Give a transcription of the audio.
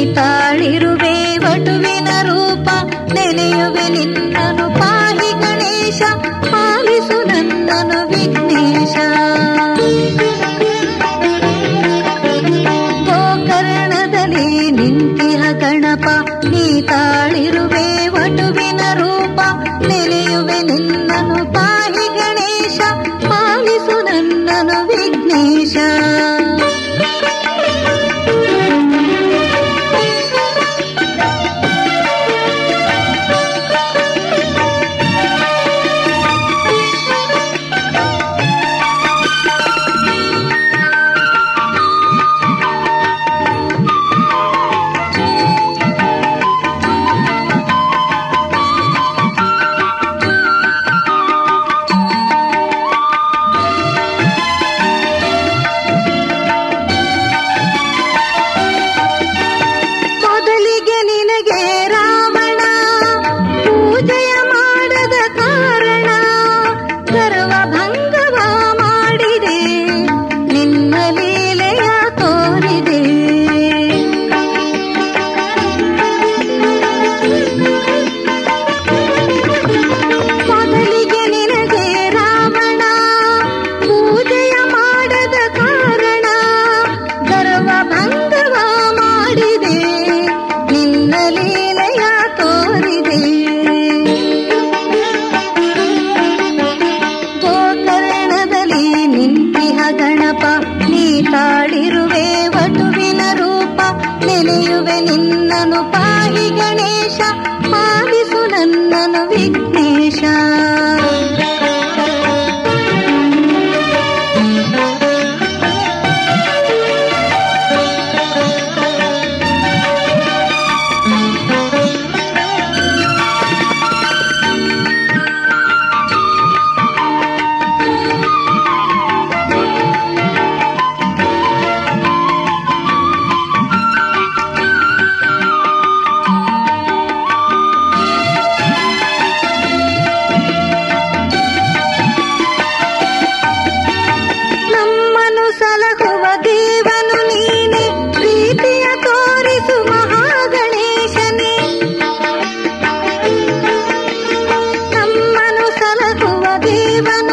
ತಾಳಿರುವೆ ವಟುವಿನ ರೂಪ ನೆನೆಯುವೆ ನಿನ್ನನು ಪಾಹಿ ಗಣೇಶ ಪಾಲಿಸು ನನ್ನನು ವಿಘ್ನೇಶ ಗೋಕರ್ಣದಲ್ಲಿ ನಿಂತಿಹ ಗಣಪ ನೀ ತಾಳಿರುವೆ ವಟುವಿನ ರೂಪ ನೆನೆಯುವೆ ನಿನ್ನನು ಪಾಹಿ ಗಣೇಶ ಪಾಲಿಸು ನನ್ನನು ವಿಘ್ನೇಶ ಮೊದಲಿಗೆ ನಿನಗೆ ರಾವಣ ಪೂಜೆಯ ಮಾಡದ ಕಾರಣ ಗರ್ವ ಭಂಗವ ಮಾಡಿದೆ ನಿನ್ನ ಲೀಲೆಯ ತೋರಿದೆ ಮೊದಲಿಗೆ ನಿನಗೆ ರಾವಣ ಪೂಜೆಯ ಮಾಡದ ಕಾರಣ ಗರ್ವ ಭಂಗವ ಮಾಡಿದೆ ನಿನ್ನ ಲೀಲೆಯ ತೋರಿದೆ ಗೋಕರ್ಣದಲ್ಲಿ ನಿಂತಿಹ ಗಣಪ ನೀ ತಾಳಿರುವೆ ವಟುವಿನ ರೂಪ ನೆನೆಯುವೆ ನಿನ್ನನು ಪಾಹಿ ಗಣೇಶ ಪಾಲಿಸು ನನ್ನನು ವಿಘ್ನೇಶ ನಮ್ಮನು ಸಲಹುವ ದೇವನು ನೀನೆ ಪ್ರೀತಿಯ ತೋರಿಸು ಮಹಾಗಣೇಶನೇ ನಮ್ಮನು ಸಲಹುವ ದೇವನು